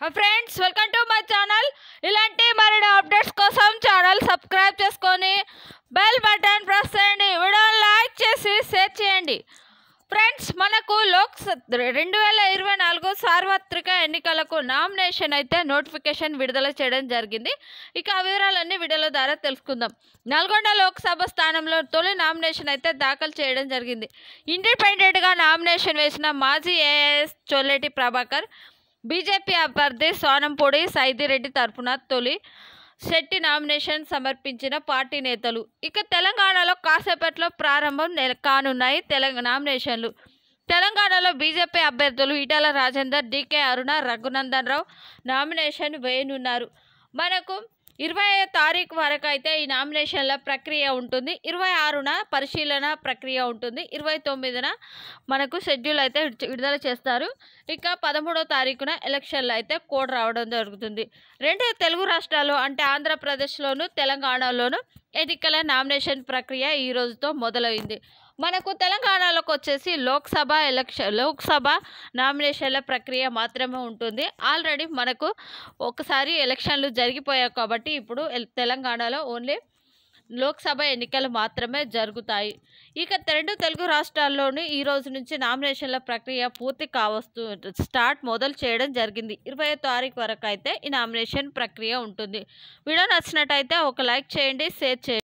friends welcome to my channel ఇలాంటి మరిన్ని updates కోసం ఛానల్ సబ్స్క్రైబ్ చేసుకొని బెల్ బటన్ ప్రెస్ చేయండి వీడియోని లైక్ చేసి షేర్ చేయండి ఫ్రెండ్స్ మనకు లోక్ రెండు వేల ఇరవై నాలుగు సార్వత్రిక ఎన్నికలకు నామినేషన్ అయితే నోటిఫికేషన్ విడుదల చేయడం జరిగింది ఇక ఆ వివరాలన్నీ వీడియోల ద్వారా తెలుసుకుందాం నల్గొండ లోక్సభ స్థానంలో తొలి నామినేషన్ అయితే దాఖలు చేయడం జరిగింది ఇండిపెండెంట్గా నామినేషన్ వేసిన మాజీ ఏఎస్ చొల్లెటి ప్రభాకర్ బీజేపీ అభ్యర్థి సోనంపూడి సైదిరెడ్డి తరఫున తొలి శెట్టి నామినేషన్ సమర్పించిన పార్టీ నేతలు ఇక తెలంగాణలో కాసేపట్లో ప్రారంభం నెల- కానున్నాయి తెలంగాణ నామినేషన్లు తెలంగాణలో బీజేపీ అభ్యర్థులు ఈటల రాజేందర్ డీకే అరుణ రఘునందన్ రావు నామినేషన్ వేయనున్నారు మనకు ఇరవై తారీఖు వరకు అయితే ఈ నామినేషన్ల ప్రక్రియ ఉంటుంది ఇరవై ఆరున పరిశీలన ప్రక్రియ ఉంటుంది ఇరవై తొమ్మిదిన మనకు షెడ్యూల్ అయితే విడుచ- విడుదల చేస్తారు ఇక పదమూడో తారీఖున ఎలక్షన్లు అయితే కోడ్ రావడం జరుగుతుంది రెండు తెలుగు రాష్ట్రాలు అంటే ఆంధ్రప్రదేశ్లోను తెలంగాణలోను ఎన్నికల నామినేషన్ ప్రక్రియ ఈ రోజుతో మొదలైంది మనకు తెలంగాణలోకి వచ్చేసి లోక్సభ ఎలక్షన్ లోక్సభ నామినేషన్ల ప్రక్రియ మాత్రమే ఉంటుంది ఆల్రెడీ మనకు ఒకసారి ఎలక్షన్లు జరిగిపోయాయి కాబట్టి ఇప్పుడు ఎల్- తెలంగాణలో ఓన్లీ లోక్సభ ఎన్నికలు మాత్రమే జరుగుతాయి ఇక రెండు తెలుగు రాష్ట్రాల్లోని ఈ రోజు నుంచి నామినేషన్ల ప్రక్రియ పూర్తి కావస్తూ స్టార్ట్ మొదలు చేయడం జరిగింది ఇరవై తారీఖు వరకు అయితే ఈ నామినేషన్ ప్రక్రియ ఉంటుంది వీడియో నచ్చినట్టయితే ఒక లైక్ చేయండి షేర్ చేయండి